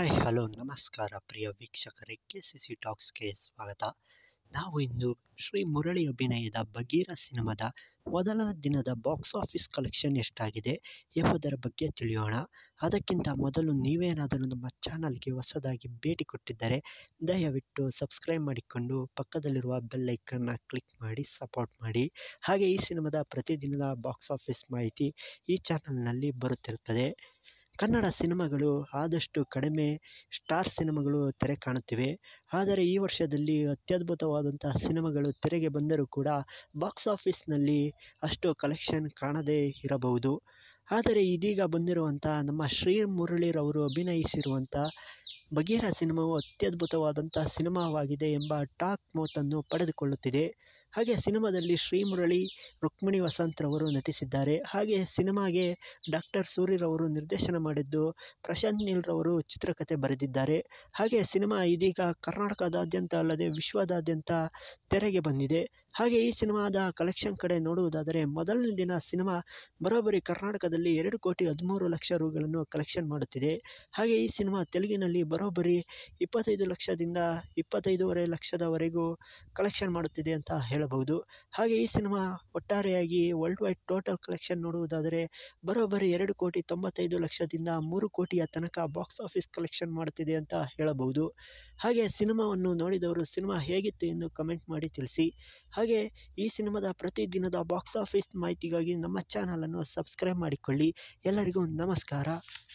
hi hello ನಮಸ್ಕಾರ ಪ್ರಿಯ ವೀಕ್ಷಕರೇ K C C ಟಾಕ್ಸ್ಗೆ ಸ್ವಾಗತ ನಾವು ಇಂದು ಶ್ರೀ ಮುರಳಿ ಅಭಿನಯದ ಬಗೀರ ಸಿನಿಮಾದ ಮೊದಲ ದಿನದ ಬಾಕ್ಸ್ ಆಫೀಸ್ ಕಲೆಕ್ಷನ್ ಎಷ್ಟಾಗಿದೆ ಎಂಬುದರ ಬಗ್ಗೆ ತಿಳಿಯೋಣ ಅದಕ್ಕಿಂತ ಮೊದಲು ನೀವೇನಾದರೂ ನಮ್ಮ ಚಾನಲ್ಗೆ ಹೊಸದಾಗಿ ಭೇಟಿ ಕೊಟ್ಟಿದ್ದರೆ ದಯವಿಟ್ಟು ಸಬ್ಸ್ಕ್ರೈಬ್ ಮಾಡಿಕೊಂಡು ಪಕ್ಕದಲ್ಲಿರುವ ಬೆಲ್ ಐಕನ್ನ ಕ್ಲಿಕ್ ಮಾಡಿ ಸಪೋರ್ಟ್ ಮಾಡಿ ಹಾಗೆ ಈ ಸಿನಿಮಾದ ಪ್ರತಿದಿನದ ಬಾಕ್ಸ್ ಆಫೀಸ್ ಮಾಹಿತಿ ಈ ಚಾನಲ್ನಲ್ಲಿ ಬರುತ್ತಿರುತ್ತದೆ ಕನ್ನಡ ಸಿನಿಮಾಗಳು ಆದಷ್ಟು ಕಡಿಮೆ ಸ್ಟಾರ್ ಸಿನಿಮಾಗಳು ತೆರೆ ಕಾಣುತ್ತಿವೆ ಆದರೆ ಈ ವರ್ಷದಲ್ಲಿ ಅತ್ಯದ್ಭುತವಾದಂತಹ ಸಿನಿಮಾಗಳು ತೆರೆಗೆ ಬಂದರೂ ಕೂಡ ಬಾಕ್ಸ್ ಆಫೀಸ್ನಲ್ಲಿ ಅಷ್ಟು ಕಲೆಕ್ಷನ್ ಕಾಣದೇ ಇರಬಹುದು ಆದರೆ ಇದೀಗ ಬಂದಿರುವಂಥ ನಮ್ಮ ಶ್ರೀ ಮುರಳಿರವರು ಅಭಿನಯಿಸಿರುವಂಥ ಬಗೀರ ಸಿನಿಮಾವು ಅತ್ಯದ್ಭುತವಾದಂಥ ಸಿನಿಮಾವಾಗಿದೆ ಎಂಬ ಟಾಕ್ ಮೌತನ್ನು ಪಡೆದುಕೊಳ್ಳುತ್ತಿದೆ ಹಾಗೆ ಸಿನಿಮಾದಲ್ಲಿ ಶ್ರೀ ಮುರಳಿ ರುಕ್ಮಿಣಿ ವಸಂತ್ರವರು ನಟಿಸಿದ್ದಾರೆ ಹಾಗೆ ಸಿನಿಮಾಗೆ ಡಾಕ್ಟರ್ ಸೂರಿರವರು ನಿರ್ದೇಶನ ಮಾಡಿದ್ದು ಪ್ರಶಾಂತ್ ನೀಲ್ರವರು ಚಿತ್ರಕಥೆ ಬರೆದಿದ್ದಾರೆ ಹಾಗೆ ಸಿನಿಮಾ ಇದೀಗ ಕರ್ನಾಟಕದಾದ್ಯಂತ ಅಲ್ಲದೆ ವಿಶ್ವದಾದ್ಯಂತ ತೆರೆಗೆ ಬಂದಿದೆ ಹಾಗೆ ಈ ಸಿನಿಮಾದ ಕಲೆಕ್ಷನ್ ಕಡೆ ನೋಡುವುದಾದರೆ ಮೊದಲನೇ ದಿನ ಸಿನಿಮಾ ಬರೋಬ್ಬರಿ ಕರ್ನಾಟಕದಲ್ಲಿ ಎರಡು ಕೋಟಿ ಹದಿಮೂರು ಲಕ್ಷ ರುಗಳನ್ನು ಕಲೆಕ್ಷನ್ ಮಾಡುತ್ತಿದೆ ಹಾಗೆ ಈ ಸಿನಿಮಾ ತೆಲುಗಿನಲ್ಲಿ ಬರೋಬ್ಬರಿ ಇಪ್ಪತ್ತೈದು ಲಕ್ಷದಿಂದ ಇಪ್ಪತ್ತೈದೂವರೆ ಲಕ್ಷದವರೆಗೂ ಕಲೆಕ್ಷನ್ ಮಾಡುತ್ತಿದೆ ಅಂತ ಹೇಳಬಹುದು ಹಾಗೆ ಈ ಸಿನಿಮಾ ಒಟ್ಟಾರೆಯಾಗಿ ವರ್ಲ್ಡ್ ವೈಡ್ ಟೋಟಲ್ ಕಲೆಕ್ಷನ್ ನೋಡುವುದಾದರೆ ಬರೋಬ್ಬರಿ ಎರಡು ಕೋಟಿ ತೊಂಬತ್ತೈದು ಲಕ್ಷದಿಂದ ಮೂರು ಕೋಟಿಯ ತನಕ ಬಾಕ್ಸ್ ಆಫೀಸ್ ಕಲೆಕ್ಷನ್ ಮಾಡುತ್ತಿದೆ ಅಂತ ಹೇಳಬಹುದು ಹಾಗೆ ಸಿನಿಮಾವನ್ನು ನೋಡಿದವರು ಸಿನಿಮಾ ಹೇಗಿತ್ತು ಎಂದು ಕಮೆಂಟ್ ಮಾಡಿ ತಿಳಿಸಿ ಹಾಗೆ ಈ ಸಿನಿಮಾದ ಪ್ರತಿದಿನದ ಬಾಕ್ಸ್ ಆಫೀಸ್ ಮಾಹಿತಿಗಾಗಿ ನಮ್ಮ ಚಾನಲನ್ನು ಸಬ್ಸ್ಕ್ರೈಬ್ ಮಾಡಿಕೊಳ್ಳಿ ಎಲ್ಲರಿಗೂ ನಮಸ್ಕಾರ